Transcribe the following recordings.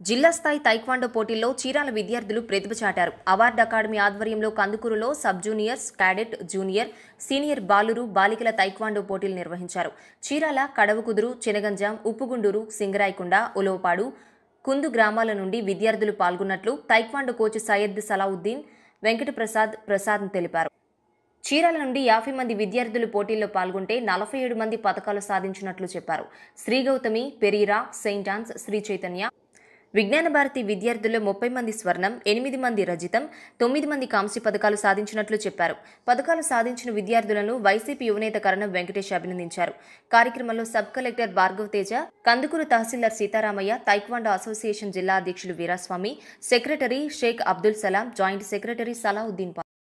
జిల్లా స్థాయి తైక్వాండో పోటీల్లో చీరాల విద్యార్థులు ప్రతిభ చాటారు అవార్డు అకాడమీ ఆధ్వర్యంలో కందుకూరులో sub juniors cadet junior senior బాలురు బాలికల తైక్వాండో పోటీలు నిర్వహించారు చీరాల కడవకుదురు చినగంజాం ఉప్పుగుండూరు సింగరాయకొండ ఉలవపాడు కుందు గ్రామాల నుండి విద్యార్థులు పాల్గొన్నట్లు తైక్వాండో కోచ్ సయ్యద్ సలావుద్దీన్ వెంకటప్రసాద్ ప్రసాద్ తెలిపారు చీరాల నుండి యాభై మంది విద్యార్థులు పోటీల్లో పాల్గొంటే నలభై ఏడు మంది పథకాలు సాధించినట్లు చెప్పారు Sri Gautami Pereira Saint Ann's Sri Chaitanya Vignana Bharati విద్యార్థుల్లో ముప్పై మంది స్వర్ణం ఎనిమిది మంది రజితం తొమ్మిది మంది కాంస్య పథకాలు సాధించినట్లు చెప్పారు పథకాలు సాధించిన విద్యార్థులను వైసీపీ యువనేత కరణం వెంకటేష్ అభినందించారు కార్యక్రమంలో sub collector Bhargav Teja Kandukur tahsildar Sitaramaiah taekwondo association జిల్లా అధ్యక్షులు Veeraswamy secretary Sheikh Abdul Salam joint secretary Salauddin పా-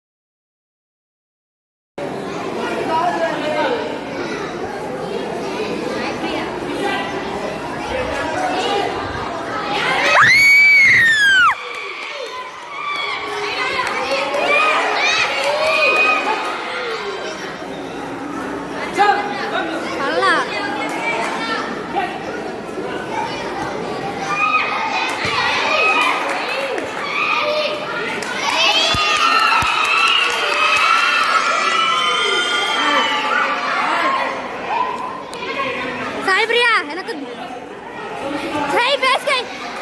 అల్లా సాయి ప్రియా వెనక సాయి ఫేస్ కై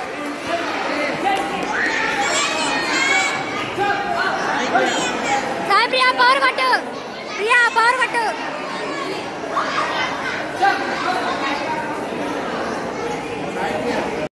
సాయి ప్రియా పవర్ కొట్టు ప్రియా పవర్ కొట్టు